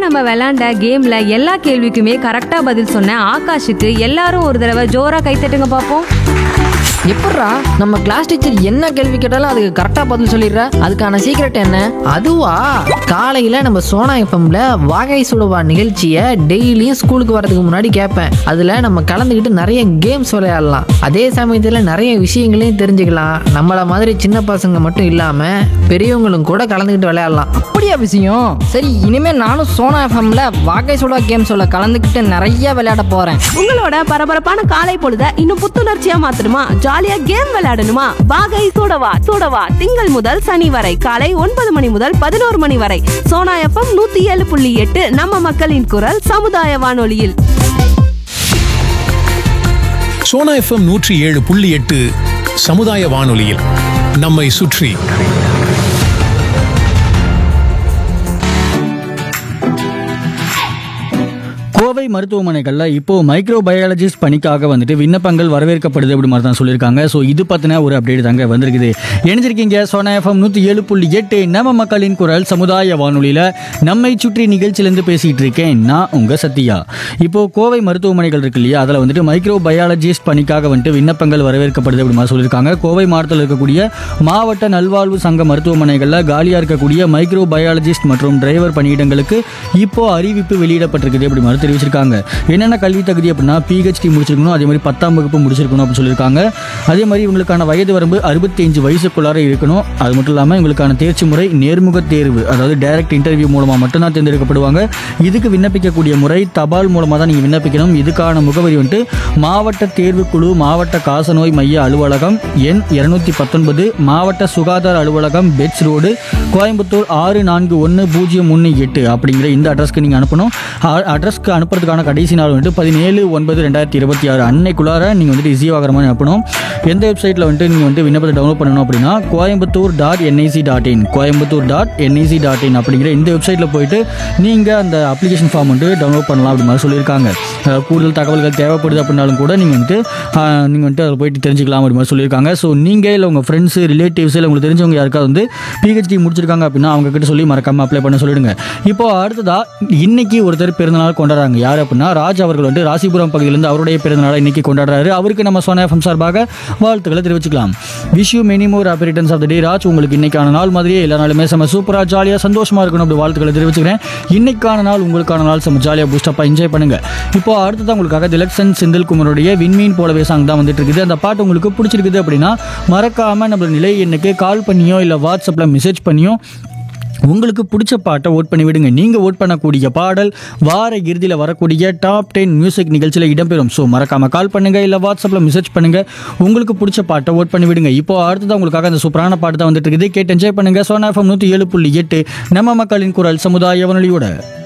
நம்ம விளையாண்ட கேம்ல எல்லா கேள்விக்குமே கரெக்டா பதில் சொன்ன ஆகாஷுக்கு எல்லாரும் ஒரு தடவை ஜோரா கைத்தட்டுங்க பார்ப்போம் எப்பட்றா நம்ம கிளாஸ் டீச்சர் என்ன கேள்வி கேட்டாலும் அதுக்கு கரெக்டா பதில் சொல்லிடுற அதுக்கான சீக்ரெட் என்ன அதுவா காலையில நம்ம சோனா எஃப்எம்ல வாகை சுடுவா நிகழ்ச்சியை டெய்லியும் ஸ்கூலுக்கு வரதுக்கு முன்னாடி கேட்பேன் அதுல நம்ம கலந்துக்கிட்டு நிறைய கேம்ஸ் விளையாடலாம் அதே சமயத்துல நிறைய விஷயங்களையும் தெரிஞ்சுக்கலாம் நம்மள மாதிரி சின்ன பசங்க மட்டும் இல்லாம பெரியவங்களும் கூட கலந்துக்கிட்டு விளையாடலாம் அப்படியா விஷயம் சரி இனிமே நானும் சோனா எஃப்எம்ல வாகை சுடா கேம்ஸோட கலந்துக்கிட்டு நிறைய விளையாட போறேன் உங்களோட பரபரப்பான காலை பொழுத இன்னும் புத்துணர்ச்சியா மாத்தணுமா ஜாலியா கேம் விளையாடணுமா வாகை சூடவா சூடவா திங்கள் முதல் சனி வரை காலை ஒன்பது மணி முதல் பதினோரு மணி வரை சோனா எஃப்எம் நூத்தி ஏழு புள்ளி எட்டு நம்ம மக்களின் குரல் சமுதாய வானொலியில் சோனா எஃப்எம் நூற்றி ஏழு புள்ளி எட்டு சமுதாய வானொலியில் நம்மை சுற்றி கோவை மருத்துவமனைகளில் இப்போ மைக்ரோ பயாலஜிஸ்ட் பணிக்காக வந்துட்டு விண்ணப்பங்கள் வரவேற்கப்படுது அப்படி மாதிரி தான் சொல்லியிருக்காங்க ஸோ இது பற்றின ஒரு அப்டேட் தாங்க வந்திருக்குது இணைஞ்சிருக்கீங்க சோனா எஃப்எம் நூற்றி ஏழு புள்ளி எட்டு நம்ம மக்களின் குரல் சமுதாய வானொலியில் நம்மை சுற்றி நிகழ்ச்சியிலேருந்து பேசிகிட்டு இருக்கேன் நான் உங்கள் சத்யா இப்போ கோவை மருத்துவமனைகள் இருக்கு இல்லையா அதில் வந்துட்டு மைக்ரோ பயாலஜிஸ்ட் பணிக்காக வந்துட்டு விண்ணப்பங்கள் வரவேற்கப்படுது அப்படி மாதிரி சொல்லியிருக்காங்க கோவை மாவட்டத்தில் இருக்கக்கூடிய மாவட்ட நல்வாழ்வு சங்க மருத்துவமனைகளில் காலியாக இருக்கக்கூடிய மைக்ரோ பயாலஜிஸ்ட் மற்றும் டிரைவர் பணியிடங்களுக்கு இப்போ அறிவிப்பு வெளியிடப்பட்டிருக்குது அப்படி மாதிரி தெரிவிச்சிருக்காங்க என்னென்ன கல்வி தகுதி அப்படின்னா பிஹெச்டி முடிச்சிருக்கணும் அதே மாதிரி பத்தாம் வகுப்பு முடிச்சிருக்கணும் அப்படின்னு சொல்லியிருக்காங்க அதே மாதிரி இவங்களுக்கான வயது வரம்பு அறுபத்தி அஞ்சு வயசுக்குள்ளார இருக்கணும் அது மட்டும் இல்லாமல் இவங்களுக்கான தேர்ச்சி முறை நேர்முக தேர்வு அதாவது டைரக்ட் இன்டர்வியூ மூலமாக மட்டும்தான் தேர்ந்தெடுக்கப்படுவாங்க இதுக்கு விண்ணப்பிக்கக்கூடிய முறை தபால் மூலமாக தான் நீங்கள் விண்ணப்பிக்கணும் இதுக்கான முகவரி வந்துட்டு மாவட்ட தேர்வுக்குழு மாவட்ட காசநோய் மைய அலுவலகம் எண் இருநூத்தி பத்தொன்பது மாவட்ட சுகாதார அலுவலகம் பெட்ஸ் ரோடு கோயம்புத்தூர் ஆறு நான்கு ஒன்று பூஜ்ஜியம் ஒன்று எட்டு அப்படிங்கிற இந்த அட்ரஸ்க்கு நீங்கள் அனுப்பணும் அட்ரஸ்க்கு அனுப்புறதுக்கான கடைசி நாள் வந்துட்டு பதினேழு ஒன்பது ரெண்டாயிரத்தி இருபத்தி ஆறு அன்னைக்குள்ளார நீங்கள் வந்துட்டு ரிசீவ் ஆகிற மாதிரி அனுப்பணும் எந்த வெப்சைட்டில் வந்துட்டு நீங்கள் வந்துட்டு விண்ணப்பத்தை டவுன்லோட் பண்ணணும் அப்படின்னா Coimbatore dot NIC dot in Coimbatore dot NIC dot in அப்படிங்கிற இந்த வெப்சைட்டில் போயிட்டு நீங்கள் அந்த அப்ளிகேஷன் ஃபார்ம் வந்துட்டு டவுன்லோட் பண்ணலாம் அப்படி மாதிரி சொல்லியிருக்காங்க அஹ் கூடுதல் தகவல்கள் தேவைப்படுது அப்படின்னாலும் கூட நீங்கள் வந்துட்டு நீங்கள் வந்துட்டு அதில் போயிட்டு தெரிஞ்சுக்கலாம் அப்படி மாதிரி சொல்லியிருக்காங்க ஸோ நீங்கள் இல்லை உங்கள் ஃப்ரெண்ட்ஸு ரிலேட்டிவ்ஸ் இல்லை உங்களுக்கு தெரிஞ்சவங்க யாருக்காவது வந்து பிஹெச்டி முடிச்சிருக்காங்க அப்படின்னா அவங்க கிட்ட சொல்லி மறக்காம அப்ளை பண்ண சொல்லிடுங்க இப்போ அடுத்ததா இன்னைக்கு ஒருத்தர் பிறந்தநாள் கொண்டாடுறாங்க யார் அப்படின்னா ராஜ் அவர்கள் வந்து ராசிபுரம் பகுதியிலேருந்து அவருடைய பிறந்தநாளை இன்னைக்கு கொண்டாடுறாரு அவருக்கு நம்ம சோனா எஃப்எம் சார்பாக வாழ்த்துக்களை தெரிவிச்சுக்கலாம் wish you many more happy returns of the day Raj உங்களுக்கு இன்னைக்கான நாள் மாதிரியே எல்லா நாளுமே செம்ம சூப்பராக ஜாலியாக சந்தோஷமா இருக்கணும் அப்படி வாழ்த்துக்களை தெரிவிச்சுக்கிறேன் இன்னைக்கான நாள் உங்களுக்கான நாள் செம்ம ஜாலியாக பூஸ்டப்பாக என்ஜாய் பண்ணுங்க இப்போ அடுத்ததான் உங்களுக்காக திலக்ஷன் செந்தில் குமருடைய விண்மீன் போலவே சாங் தான் வந்துட்டு இருக்குது அந்த பாட்டு உங்களுக்கு பிடிச்சிருக்குது அப்படின்னா மறக்காம நம்ம நிலை எண்ணுக்கு கால் பண்ணியோ இல்லை வாட்ஸ்அப்பில் மெசேஜ் பண்ணியோ உங்களுக்கு பிடிச்ச பாட்டை ஓட் பண்ணி விடுங்க நீங்கள் ஓட் பண்ணக்கூடிய பாடல் வார இறுதியில் வரக்கூடிய டாப் டென் மியூசிக் நிகழ்ச்சியில் இடம்பெறும் ஸோ மறக்காம கால் பண்ணுங்க இல்லை வாட்ஸ்அப்பில் மெசேஜ் பண்ணுங்க உங்களுக்கு பிடிச்ச பாட்டை ஓட் பண்ணி விடுங்க இப்போ அடுத்ததான் உங்களுக்காக அந்த சூப்பரான பாட்டு தான் வந்துட்டு இருக்குது கேட்டு என்ஜாய் பண்ணுங்க சோனா எஃப்எம் நூற்றி ஏழு புள்ளி எட்டு நம்ம மக்களின் குரல் சமுதாய வானொலியோட